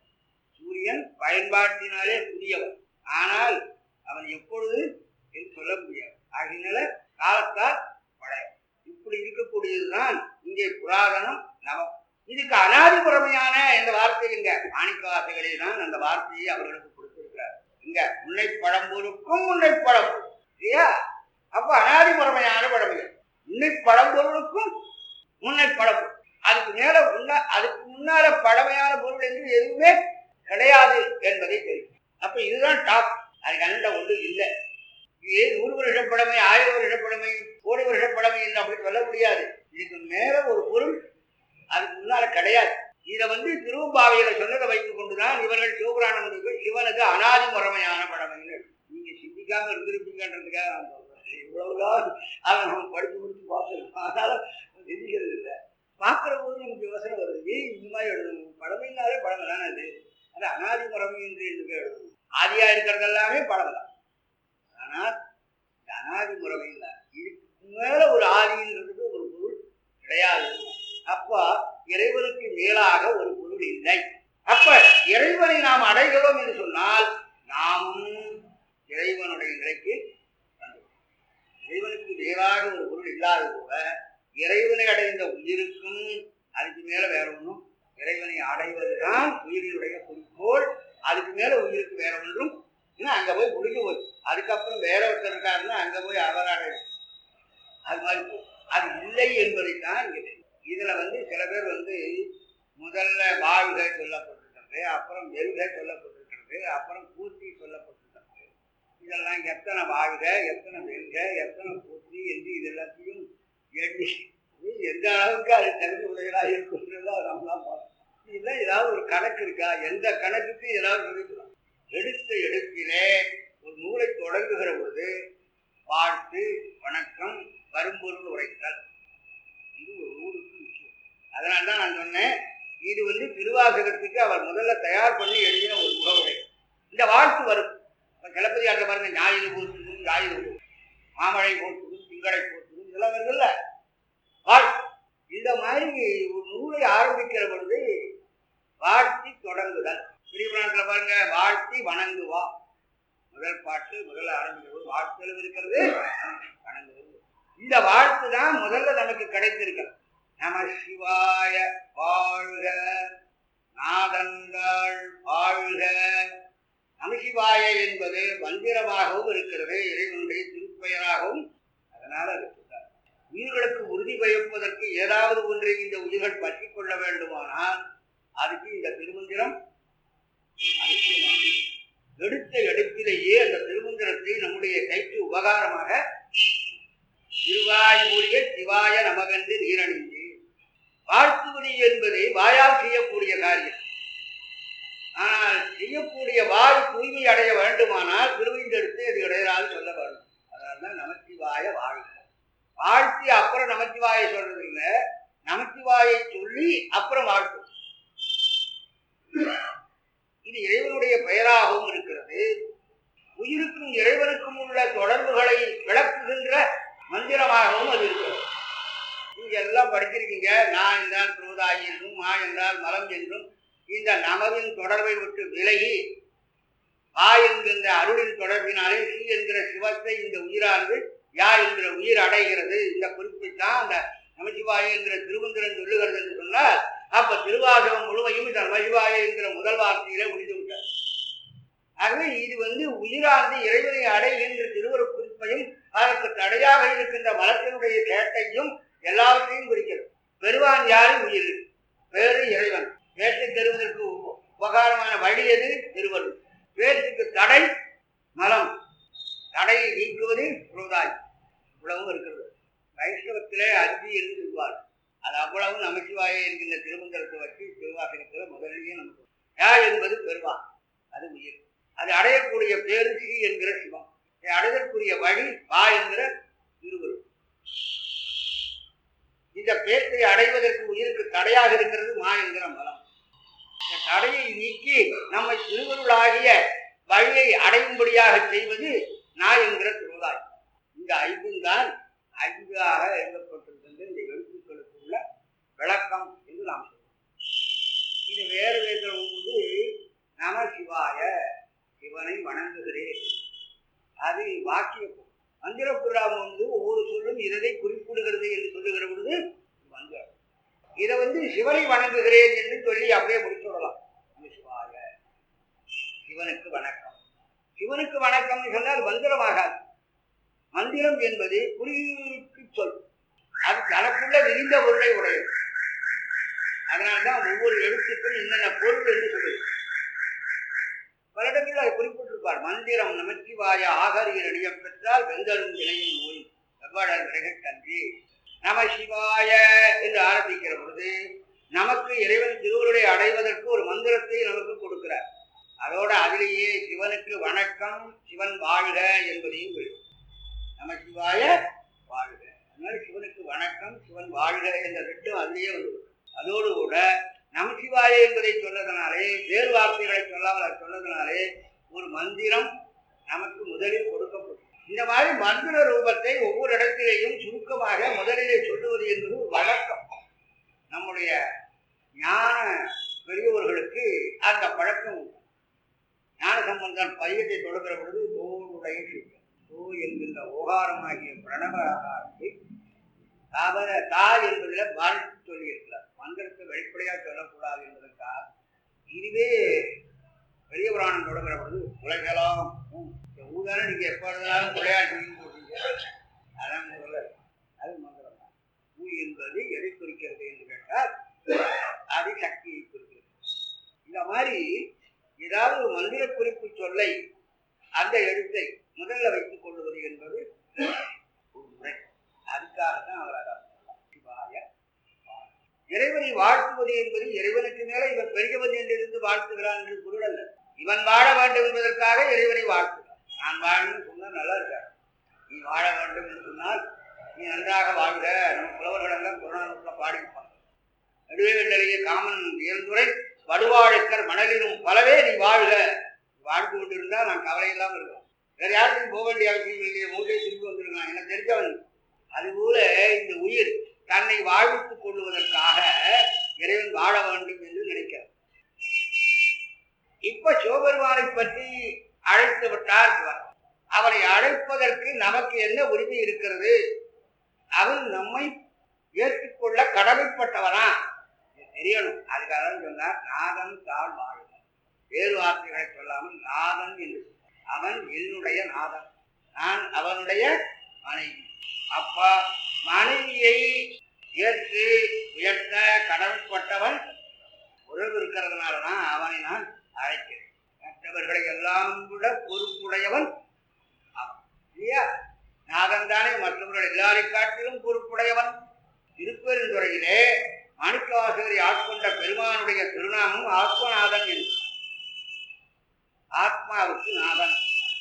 சூரியன் பயன்பாட்டினாலே புதியவன் ஆனால் அவன் எப்பொழுது என்று சொல்ல முடியாது ஆகையினால காலத்தால் பழைய இப்படி இருக்கக்கூடியதுதான் இங்கே புராதனம் நவம் இதுக்கு அனாதிபுறமையான இந்த வார்த்தை இங்க மாணிக்கவாசகளே தான் அந்த வார்த்தையை அவர்களுக்கு கொடுத்திருக்கிறார் இங்க முன்னை பழம்பொருக்கும் முன்னை பழம்பொருள் இல்லையா அப்ப அனாதிபுறமையான பழமைகள் முன்னை பழம்பொருளுக்கும் முன்னை பழம்பொருள் அதுக்கு மேல முன்ன அதுக்கு முன்னால பழமையான பொருள் என்று எதுவுமே கிடையாது என்பதை தெரியும் அப்ப இதுதான் டாப் அதுக்கு அண்ணன் ஒன்று இல்லை இது நூறு வருஷ பழமை ஆயிரம் வருஷ பழமை கோடி வருஷ பழமை என்று அப்படி சொல்ல முடியாது இதுக்கு மேல ஒரு பொருள் அதுக்கு முன்னால கிடையாது இதை வந்து திருவம்பாவையில சொன்னதை வைத்துக் கொண்டுதான் இவர்கள் சிவபுராணம் சிவனுக்கு அனாதி முறைமையான பழமைன்னு நீங்க சிந்திக்காம இருந்திருப்பீங்கன்றதுக்காக நான் சொல்றேன் இவ்வளவுதான் அதை நம்ம படிச்சு முடிச்சு பார்த்துருக்கோம் அதனால சிந்திக்கிறது இல்லை பார்க்கிற போது நமக்கு யோசனை வருது ஏன் இந்த மாதிரி எழுதணும் பழமைனாலே பழமை தானே அது அது அனாதி முறைமை என்று என்று எழுதணும் ஆதியா இருக்கிறது எல்லாமே பழமை தான் ஆனால் இந்த அனாதி முறைமை இல்லை இதுக்கு மேல ஒரு ஆதின்றதுக்கு ஒரு பொருள் கிடையாது அப்ப இறைவனுக்கு மேலாக ஒரு பொருள் இல்லை அப்ப இறைவனை நாம் அடைகிறோம் என்று சொன்னால் நாமும் இறைவனுடைய நிலைக்கு வந்துவிட்டோம். இறைவனுக்கு மேலாக ஒரு பொருள் இல்லாத போல இறைவனை அடைந்த உயிருக்கும் அதுக்கு மேல வேற ஒன்றும் இறைவனை அடைவதுதான் உயிரினுடைய குறிக்கோள் அதுக்கு மேல உயிருக்கு வேற ஒன்றும் இன்னும் அங்க போய் முடிஞ்சு போச்சு அதுக்கப்புறம் வேற ஒருத்தர் இருக்காருன்னா அங்க போய் அவர் அடையும் அது மாதிரி போகும். அது இல்லை என்பதைத்தான் இங்க தெரியும். இதுல வந்து சில பேர் வந்து முதல்ல வாழ்க சொல்லப்பட்டிருக்கிறது அப்புறம் வெல்க சொல்லப்பட்டிருக்கிறது அப்புறம் பூர்த்தி சொல்லப்பட்டிருக்கிறது இதெல்லாம் எத்தனை வாழ்க எத்தனை வெல்க எத்தனை பூர்த்தி என்று இது எல்லாத்தையும் எண்ணி இது எந்த அளவுக்கு அது தகுதி உடையதாக இருக்குன்றதா நம்மளாம் பார்க்கணும் இதெல்லாம் ஏதாவது ஒரு கணக்கு இருக்கா எந்த கணக்குக்கு ஏதாவது இருக்கலாம் எடுத்த எடுப்பிலே ஒரு நூலை தொடங்குகிற பொழுது வாழ்த்து வணக்கம் வரும்பொருள் உரைத்தல் இது ஒரு நூலுக்கு முக்கியம் அதனால தான் நான் சொன்னேன் இது வந்து திருவாசகத்துக்கு அவர் முதல்ல தயார் பண்ணி எழுதின ஒரு முகவுரை இந்த வாழ்த்து வரும் இப்ப கிளப்பதியாட்ட பாருங்க ஞாயிறு போற்றுதும் ஞாயிறு போற்றும் மாமழை போற்றுதும் திங்களை போற்றுதும் இதெல்லாம் வருதுல்ல வாழ்த்து இந்த மாதிரி ஒரு நூலை ஆரம்பிக்கிற பொழுது வாழ்த்தி தொடங்குதல் பிரிவுநாட்டில் பாருங்க வாழ்த்தி வணங்குவா முதல் பாட்டு முதல்ல ஆரம்பிக்கிறது வாழ்த்தலும் இருக்கிறது வணங்குவது இந்த வாழ்த்து தான் முதல்ல நமக்கு கிடைத்திருக்கிறது நம சிவாய வாழ்க நாதந்தாள் வாழ்க நமசிவாய என்பது மந்திரமாகவும் இருக்கிறது இறைவனுடைய திருப்பெயராகவும் அதனால இருக்கிறார் உயிர்களுக்கு உறுதி பயப்பதற்கு ஏதாவது ஒன்றை இந்த உயிர்கள் பற்றி கொள்ள வேண்டுமானால் அதுக்கு இந்த திருமந்திரம் அவசியமானது எடுத்த எடுப்பிலேயே அந்த திருமந்திரத்தை நம்முடைய கைக்கு உபகாரமாக திருவாயூரிய சிவாய நமகன்று நீரணிந்து வாழ்த்துவது என்பது வாயால் செய்யக்கூடிய காரியம் ஆனால் செய்யக்கூடிய வாய் தூய்மை அடைய வேண்டுமானால் திருவைந்தெடுத்து அது இடையராது சொல்ல வேண்டும் அதனால்தான் நமச்சிவாய வாழ்க வாழ்த்தி அப்புறம் நமச்சிவாய சொல்றது இல்லை நமச்சிவாயை சொல்லி அப்புறம் வாழ்த்து இது இறைவனுடைய பெயராகவும் இருக்கிறது உயிருக்கும் இறைவனுக்கும் உள்ள தொடர்புகளை விளக்குகின்ற மந்திரமாகவும் அது இருக்கிறது நீங்க எல்லாம் படிச்சிருக்கீங்க நான் என்றால் குரோதாயி என்றும் மா என்றால் மலம் என்றும் இந்த நமவின் தொடர்பை விட்டு விலகி ஆ என்கின்ற அருளின் தொடர்பினாலே சி என்கிற சிவத்தை இந்த உயிரானது யா என்கிற உயிர் அடைகிறது இந்த குறிப்பை தான் அந்த நமசிவாய என்கிற திருமந்திரன் சொல்லுகிறது என்று சொன்னால் அப்ப திருவாசகம் முழுமையும் இந்த நமசிவாய என்கிற முதல் வார்த்தையிலே முடிந்து விட்டார் ஆகவே இது வந்து உயிரானது இறைவனை அடைகின்ற திருவருட் குறிப்பையும் அதற்கு தடையாக இருக்கின்ற மலத்தினுடைய சேட்டையும் எல்லாவற்றையும் குறிக்கிறது பெருவான் யாரு உயிர் வேறு இறைவன் பேட்டை தருவதற்கு உப- உபகாரமான வழி எது திருவருள் பேச்சுக்கு தடை மலம் தடையை நீக்குவது குரோதாய் இவ்வளவும் இருக்கிறது வைஷ்ணவத்திலே அருதி என்று சொல்வார் அது அவ்வளவு நமசிவாய என்கின்ற திருமந்திரத்தை வச்சு திருவாசகத்தில் முதலிலேயே நமக்கு யா என்பது பெருவான் அது உயிர் அது அடையக்கூடிய பேரு ஸ்ரீ என்கிற சிவம் இதை அடைதற்குரிய வழி வா என்கிற திருவருள் இந்த பேட்டை அடைவதற்கு உயிருக்கு தடையாக இருக்கிறது மா என்கிற மலம் இந்த தடையை நீக்கி நம்மை திருவருளாகிய வழியை அடையும்படியாக செய்வது நான் என்கிற திருவாய் இந்த ஐந்தும் தான் ஐந்தாக எழுதப்பட்டிருக்கின்ற இந்த எழுத்துக்களுக்குள்ள விளக்கம் என்று நாம் சொல்றோம் இது வேறு வேறு வந்து நம சிவாய சிவனை வணங்குகிறேன் அது வாக்கிய மந்திர புராணம் வந்து ஒவ்வொரு சொல்லும் இதனை குறிப்பிடுகிறது என்று சொல்லுகிற பொழுது மந்திரம் இதை வந்து சிவனை வணங்குகிறேன் என்று சொல்லி அப்படியே முடிச்சுடலாம் நம சிவாய சிவனுக்கு வணக்கம் சிவனுக்கு வணக்கம்னு சொன்னால் மந்திரமாகாது மந்திரம் என்பது குறியீட்டு சொல் அது தனக்குள்ள விரிந்த பொருளை உடையது அதனால்தான் ஒவ்வொரு எழுத்துக்கள் என்னென்ன பொருள் என்று சொல்லுது பல இடங்களில் அதை குறிப்பிட்டிருப்பார் மந்திரம் நமச்சிவாய ஆகரிய நடிகம் பெற்றால் வெந்தரும் வினையும் நோய் எவ்வளவு விலகக்கன்றி நம சிவாய என்று ஆரம்பிக்கிற பொழுது நமக்கு இறைவன் திருவருளை அடைவதற்கு ஒரு மந்திரத்தை நமக்கு கொடுக்கிறார் அதோட அதிலேயே சிவனுக்கு வணக்கம் சிவன் வாழ்க என்பதையும் விழும் நம சிவாய வாழ்க அதனால சிவனுக்கு வணக்கம் சிவன் வாழ்க என்ற ரெண்டும் அதிலேயே வந்து அதோடு கூட நம சிவாய என்பதை சொன்னதனாலே வேறு வார்த்தைகளை சொல்லாமல் அதை சொன்னதனாலே ஒரு மந்திரம் நமக்கு முதலில் கொடுக்கப்படும் இந்த மாதிரி மந்திர ரூபத்தை ஒவ்வொரு இடத்திலேயும் சுருக்கமாக முதலிலே சொல்லுவது என்பது ஒரு வழக்கம் நம்முடைய ஞான பெரியவர்களுக்கு அந்த பழக்கம் உண்டு ஞான சம்பந்தன் பையத்தை தொடங்குற பொழுது தோளுடைய சிவம் தோ என்கின்ற ஓகாரமாகிய பிரணவ ஆகாரத்தை தவற தா என்பதில் பாதித்து சொல்லியிருக்கிறார் மந்திரத்தை வெளிப்படையாக சொல்லக்கூடாது என்பதற்காக இதுவே பெரிய புராணம் தொடங்குற பொழுது உலகெல்லாம் இந்த ஊதான நீங்க எப்ப இருந்தாலும் விளையாட்டு போட்டீங்க அதான் முதல்ல அது மந்திரம் தான் ஊ என்பது எதை குறிக்கிறது என்று கேட்டால் அது சக்தியை குறிக்கிறது இந்த மாதிரி ஏதாவது ஒரு மந்திர குறிப்பு சொல்லை அந்த எழுத்தை முதல்ல வைத்துக் கொள்வது என்பது ஒரு முறை அதுக்காக தான் அவர் அதை சிவாய வாழ்க. இறைவனை வாழ்த்துவது என்பது இறைவனுக்கு மேல இவன் பெரியவன் என்றிருந்து வாழ்த்துகிறான் என்று பொருளல்ல இவன் வாழ வேண்டும் என்பதற்காக இறைவனை வாழ்த்துகிறான் நான் வாழணும்னு சொன்னா நல்லா இருக்காரு நீ வாழ வேண்டும் என்று சொன்னால் நீ நன்றாக வாழ்க நம்ம புலவர்கள் எல்லாம் புறநானூற்ற பாடிப்பாங்க நடுவேண்டலைய காமன் இயல்துறை வடுவாழுக்கர் மணலிலும் பலவே நீ வாழ்க வாழ்ந்து கொண்டிருந்தா நான் கவலை இல்லாமல் இருக்கேன் வேற யாருக்கும் போக வேண்டிய அவசியம் இல்லையே மூட்டை திரும்பி வந்திருக்கான் எனக்கு தெரிஞ்சவன் அதுபோல இந்த உயிர் தன்னை வாழ்வித்துக் கொள்வதற்காக இறைவன் வாழ வேண்டும் என்று நினைக்கிறார் இப்ப சிவபெருமானை பற்றி அழைத்து விட்டார் சிவன் அவனை அழைப்பதற்கு நமக்கு என்ன உரிமை இருக்கிறது அவன் நம்மை ஏற்றுக்கொள்ள கடமைப்பட்டவனா இது தெரியணும் அதுக்காக தான் சொன்னார் நாதன் தாழ் வாழ்க வேறு வார்த்தைகளை சொல்லாமல் நாதன் என்று சொன்னார். அவன் என்னுடைய நாதன் நான் அவனுடைய மனைவி அப்பா மனைவியை ஏற்று உயர்த்த கடமைப்பட்டவன் உறவு இருக்கிறதுனால தான் அவனை நான் அழைக்கிறேன் மற்றவர்களை எல்லாம் விட பொறுப்புடையவன் அவன் இல்லையா நாதன் தானே மற்றவர்கள் எல்லாரை காட்டிலும் பொறுப்புடையவன் திருப்பெருந்துறையிலே மாணிக்கவாசகரை ஆட்கொண்ட பெருமானுடைய திருநாமம் ஆத்மநாதன் என்று ஆத்மாவுக்கு நாதன்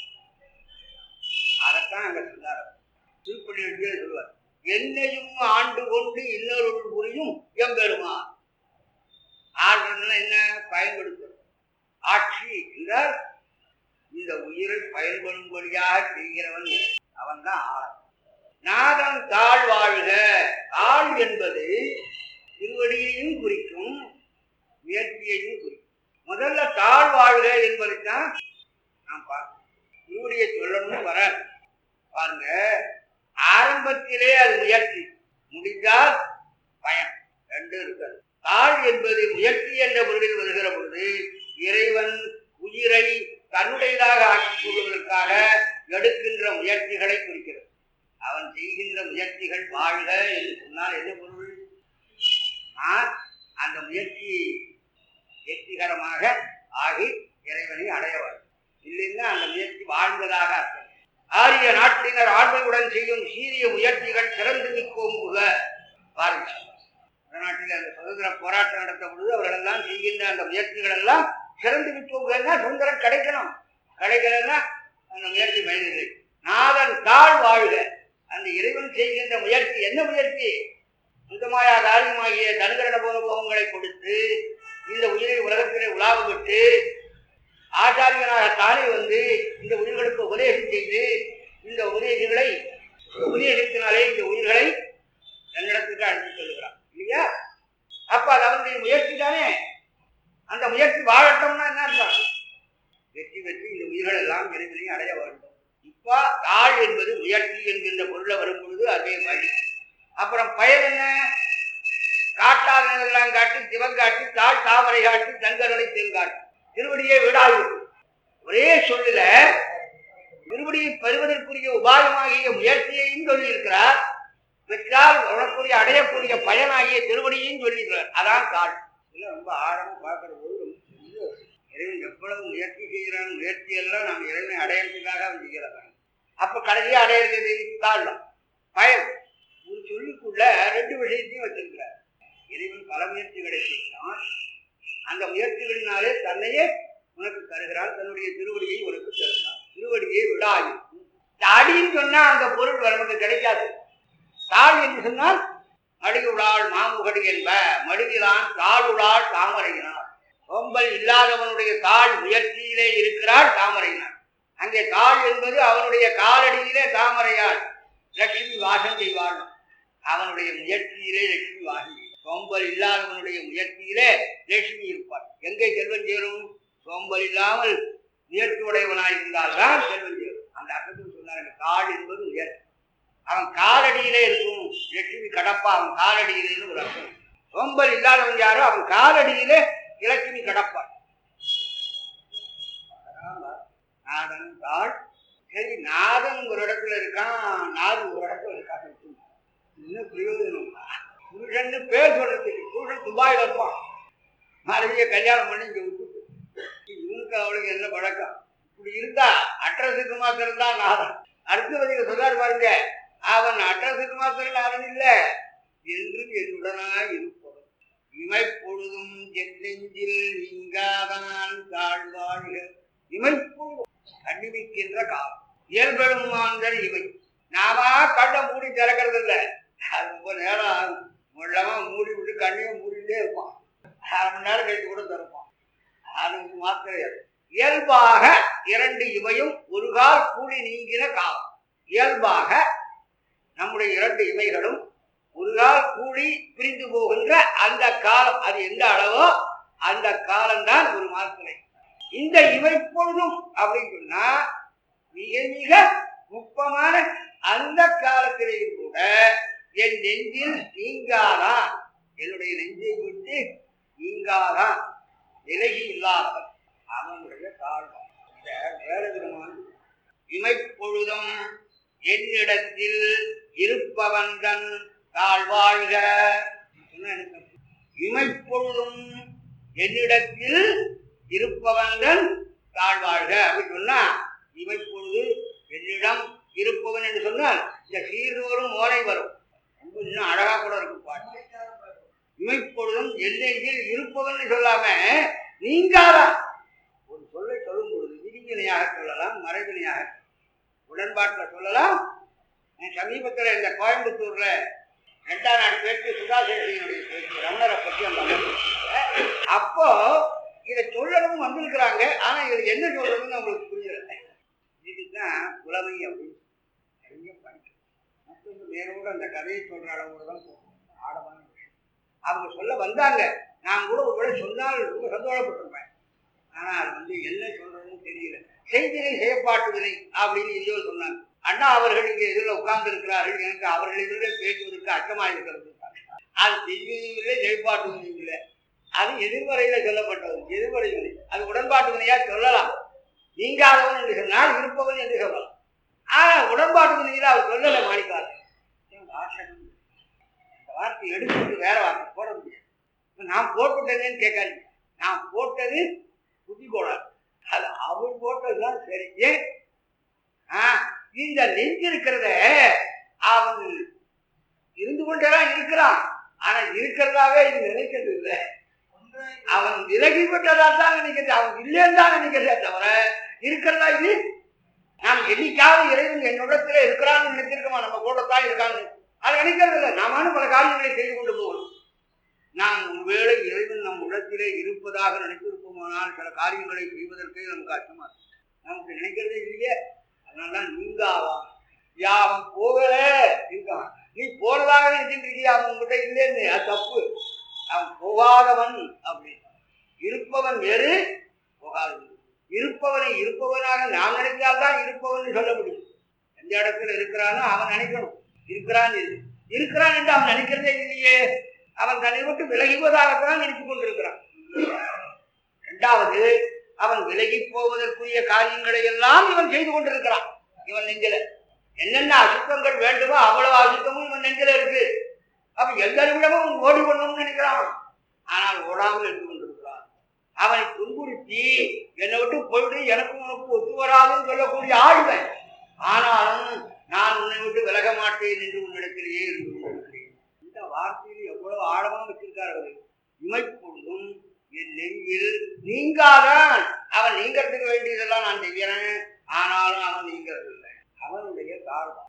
அதைத்தான் அங்க சொன்னார் திருப்பள்ளி எழுதியே சொல்வார் என்னையும் ஆண்டு கொண்டு இன்னொரு புரியும் எம்பெருமான் ஆடுறதுன்னா என்ன பயன்படுத்தும் ஆட்சி என்றால் இந்த உயிரை பயன்படும்படியாக செய்கிறவன் அவன் தான் ஆள் நாதன் தாழ் வாழ்க ஆள் என்பது திருவடியையும் குறிக்கும் முயற்சியையும் குறிக்கும் முதல்ல தாழ் வாழ்க என்பதைத்தான் நாம் பார்க்கணும் திருவடியை சொல்லணும்னு வர பாருங்க ஆரம்பத்திலே அது முயற்சி முடிந்தால் பயன் ரெண்டும் இருக்காது தாழ் என்பது முயற்சி என்ற பொருளில் வருகிற பொழுது இறைவன் உயிரை தன்னுடையதாக ஆக்கிக் கொள்வதற்காக எடுக்கின்ற முயற்சிகளை குறிக்கிறது அவன் செய்கின்ற முயற்சிகள் வாழ்க என்று சொன்னால் என்ன பொருள் நான் அந்த முயற்சி வெற்றிகரமாக ஆகி இறைவனை அடைய வேண்டும் இல்லைன்னா அந்த முயற்சி வாழ்ந்ததாக அர்த்தம் ஆரிய நாட்டினர் ஆண்மையுடன் செய்யும் சீரிய முயற்சிகள் சிறந்து நிற்கோம்புக பாருங்க வடநாட்டில் அந்த சுதந்திர போராட்டம் நடத்த பொழுது அவர்களெல்லாம் செய்கின்ற அந்த முயற்சிகள் எல்லாம் சிறந்து நிற்கோம்புகன்னா சுதந்திரம் கிடைக்கணும் கிடைக்கலன்னா அந்த முயற்சி பயனில்லை நாதன் தாழ் வாழ்க அந்த இறைவன் செய்கின்ற முயற்சி என்ன முயற்சி சுத்தமாய காரியமாகிய தனுகரண போகங்களை கொடுத்து இந்த உயிரை உலகத்திலே உலாவ விட்டு ஆச்சாரியனாக தானே வந்து இந்த உயிர்களுக்கு உபதேசம் செய்து இந்த உபதேசங்களை உபதேசத்தினாலே இந்த உயிர்களை தன்னிடத்துக்கு அழைத்து செல்கிறான் இல்லையா அப்ப அது அவனுடைய முயற்சி தானே அந்த முயற்சி வாழட்டம்னா என்ன அர்த்தம் வெற்றி வெற்றி இந்த உயிர்கள் எல்லாம் இறைவனை அடைய வேண்டும் இப்ப தாழ் என்பது முயற்சி என்கின்ற பொருளை வரும் பொழுது அதே வழி அப்புறம் பயன் என்ன காட்டாதெல்லாம் காட்டி சிவன் காட்டி தாழ் தாமரை காட்டி தங்கரனை தேங்காட்டி திருவடியே வீடாய் ஒரே சொல்லுல திருவடியை பெறுவதற்குரிய உபாயமாகிய முயற்சியையும் சொல்லியிருக்கிறார் பெற்றால் உனக்குரிய அடையக்கூடிய பயனாகிய திருவடியையும் சொல்லியிருக்கிறார் அதான் தாழ் இதெல்லாம் ரொம்ப ஆழமா பார்க்கிற போது ரொம்ப பெரிய இறைவன் எவ்வளவு முயற்சி செய்கிறான் முயற்சி எல்லாம் நாம் இறைவனை அடையறதுக்காக அவன் செய்கிறான் அப்ப கடைசியா அடையிறது தாழ்லாம் பயன் ஒரு சொல்லுக்குள்ள ரெண்டு விஷயத்தையும் வச்சிருக்கிறார் இறைவன் பல முயற்சிகளை செய்கிறான் அந்த முயற்சிகளினாலே தன்னையே உனக்கு தருகிறான் தன்னுடைய திருவடியை உனக்கு தருகிறான் திருவடியை விடாது அடின்னு சொன்னா அந்த பொருள் நமக்கு கிடைக்காது தாள் என்று சொன்னால் மடியுளாள் மாமுகடி என்ப மடியிலான் தாளுளாள் தாமரையினார் சோம்பல் இல்லாதவனுடைய தாள் முயற்சியிலே இருக்கிறாள் தாமரையினார் அங்கே தாள் என்பது அவனுடைய காலடியிலே தாமரையாள் லட்சுமி வாசம் செய்வாள் அவனுடைய முயற்சியிலே லட்சுமி வாசம் செய்வாள் சோம்பல் இல்லாதவனுடைய முயற்சியிலே லட்சுமி இருப்பாள் எங்கே செல்வன் சேரும் சோம்பல் இல்லாமல் முயற்சி உடையவனாய் இருந்தால்தான் செல்வன் சேரும் அந்த அர்த்தத்தில் சொன்னாங்க தாள் என்பது முயற்சி அவன் காலடியிலே இருக்கும் லட்சுமி கடப்பா அவன் காலடியிலேன்னு ஒரு அர்த்தம் சோம்பல் இல்லாதவன் யாரோ அவன் காலடியிலே இலட்சுமி கடப்பான் நாதன் தாள் சரி நாதன் ஒரு இடத்துல இருக்கான் நாது ஒரு இடத்துல இருக்கான் இன்னும் பிரயோஜனம் புருஷன்னு பேர் சொல்றதுக்கு புருஷன் துபாய் வருவான் மனைவிய கல்யாணம் பண்ணி இங்க விட்டுட்டு இவனுக்கு அவளுக்கு என்ன பழக்கம் இப்படி இருந்தா அட்ரஸுக்கு மாத்திரம் தான் நாதன் அடுத்தவதிக சொல்லாரு பாருங்க அவன் அட்ரஸுக்கு மாத்திரம் நாதன் இல்ல என்றும் என்னுடனாய் இருப்பவன் இமைப்பொழுதும் எந்தெஞ்சில் நீங்காதான் தாழ்வாழ்க இமைப்பொழுதும் கண்ணிமிக்கின்ற காலம் இயல்பெழும் மாந்தர் இவை நாம கண்ணை மூடி திறக்கிறது இல்ல அது ரொம்ப நேரம் ஆகும் முள்ளமா மூடி விட்டு கண்ணையும் மூடிட்டே இருப்பான் அரை மணி நேரம் கழித்து கூட திறப்பான் அது மாத்திரம் இயல்பாக இரண்டு இவையும் ஒரு கால் கூடி நீங்கின காலம் இயல்பாக நம்முடைய இரண்டு இவைகளும் ஒரு கால் கூடி பிரிந்து போகின்ற அந்த காலம் அது எந்த அளவோ அந்த காலம்தான் ஒரு மாத்திரை இந்த இமைப்பொழுதும் அப்படின்னு சொன்னா மிக மிக நுட்பமான அந்த காலத்திலேயும் கூட என் நெஞ்சில் நீங்காதான் என்னுடைய நெஞ்சை விட்டு நீங்காதான் விலகி இல்லாதவன் அவனுடைய தாழ்வான் இத வேற விதமான இமைப்பொழுதும் என்னிடத்தில் இருப்பவன் தன் தாழ்வாழ்க சொன்னா எனக்கு இமைப்பொழுதும் என்னிடத்தில் இருப்பவன் தாழ்வாழ்க அப்படின்னு சொன்னா இமைப்பொழுது என்னிடம் இருப்பவன் என்று சொன்னால் இந்த சீர்தோறும் மோனை வரும் ரொம்ப இன்னும் அழகா கூட இருக்கும் பாட்டு இமைப்பொழுதும் எந்தெங்கில் இருப்பவன் சொல்லாம நீங்காதான் ஒரு சொல்லை சொல்லும் பொழுது விதிவினையாக சொல்லலாம் மறைவினையாக உடன்பாட்டில் சொல்லலாம் நான் சமீபத்தில் இந்த கோயம்புத்தூர்ல ரெண்டாம் நாடு பேச்சு சுதாசேஷனுடைய பேச்சு ரமணரை பற்றி அந்த அமைப்பு அப்போ இதை சொல்லணும் வந்திருக்கிறாங்க ஆனா இது என்ன சொல்றதுன்னு அவங்களுக்கு புரியல இதுதான் புலமை அப்படின்னு நிறைய படிக்கணும் மற்றொன்று நேரோட அந்த கதையை சொல்ற அளவோட தான் போகணும் ஆழமான விஷயம் அவங்க சொல்ல வந்தாங்க நான் கூட ஒரு வேளை சொன்னால் ரொம்ப சந்தோஷப்பட்டிருப்பேன் ஆனா அது வந்து என்ன சொல்றதுன்னு தெரியல செய்தினை செயற்பாட்டுவினை அப்படின்னு எங்கேயோ சொன்னாங்க அண்ணா அவர்கள் இங்கே இதில் உட்கார்ந்து இருக்கிறார்கள் எனக்கு அவர்களிடையே பேசுவதற்கு அச்சமாக இருக்கிறது அது செய்தியும் இல்லை செயற்பாட்டு வினையும் இல்லை அது எதிர்மறையில சொல்லப்பட்டது எதிர்மறை வினை அது உடன்பாட்டு வினையா சொல்லலாம் நீங்காதவன் என்று சொன்னால் இருப்பவன் என்று சொல்லலாம் ஆனா உடன்பாட்டு வினையில அவர் சொல்லலை மாணிக்கார் வாசகம் இந்த வார்த்தை எடுக்கிறது வேற வார்த்தை போட முடியாது இப்ப நான் போட்டுட்டேன்னு கேட்காதீங்க நான் போட்டது புத்தி போடாது அது அவர் போட்டதுதான் சரி ஏன் ஆ, இந்த நெஞ்சு இருக்கிறத அவன் இருந்து கொண்டேதான் இருக்கிறான் ஆனா இருக்கிறதாவே இது நினைக்கிறது இல்லை அவன் விலகி விட்டதா தான் நினைக்கிறது அவன் இல்லைன்னு தான் நினைக்கிறதே தவிர இருக்கிறதா இது நாம் என்னைக்காவது இறைவன் என்னிடத்துல இருக்கிறான்னு நினைச்சிருக்கோமா நம்ம கூட தான் இருக்கான்னு அதை நினைக்கிறது இல்லை நாம பல காரியங்களை செய்து கொண்டு போகணும் நாம் ஒருவேளை இறைவன் நம் உள்ளத்திலே இருப்பதாக நினைத்திருப்போமானால் சில காரியங்களை செய்வதற்கே நமக்கு கஷ்டமா இருக்கும். நமக்கு நினைக்கிறதே இல்லையே அதனாலதான் நீங்க ஆவான் யா அவன் போகல இருக்கான் நீ போறதாக நினைச்சிட்டு இருக்கியா அவன் உங்ககிட்ட இல்லைன்னு அது தப்பு அவன் போகாதவன் அப்படின்னு இருப்பவன் வேறு போகாதவன் இருப்பவனை இருப்பவனாக நாம் நினைத்தால்தான் இருப்பவன் சொல்ல முடியும் எந்த இடத்துல இருக்கிறானோ அவன் நினைக்கணும் இருக்கிறான் இரு- இருக்கிறான் என்று அவன் நினைக்கிறதே இல்லையே அவன் தன்னை விட்டு விலகுவதாகத்தான் நினைத்துக் கொண்டிருக்கிறான் இரண்டாவது அவன் விலகி போவதற்குரிய காரியங்களை எல்லாம் இவன் செய்து கொண்டிருக்கிறான் இவன் நெஞ்சில என்னென்ன அசுத்தங்கள் வேண்டுமோ அவ்வளவு அசுத்தமும் இவன் நெஞ்சில இருக்கு அப்ப எல்லாரிடமும் ஓடி கொள்ளணும்னு நினைக்கிறான் ஆனால் ஓடாமல் இருந்து கொண்டிருக்கிறான் அவனை துன்புறுத்தி என்னை விட்டு போயிட்டு எனக்கும் உனக்கு ஒத்து வராதுன்னு சொல்லக்கூடிய ஆழ்வன் ஆனாலும் நான் உன்னை விட்டு விலக மாட்டேன் என்று உன்னிடத்திலேயே இருந்து கொண்டிருக்கிறேன் இந்த வார்த்தையில் எவ்வளவு ஆழமா வச்சிருக்கார் அவரு இமைப்பொழுதும் என் நெஞ்சில் நீங்காதான் அவன் நீங்கிறதுக்கு வேண்டியதெல்லாம் நான் செய்கிறேன் ஆனாலும் அவன் நீங்கிறது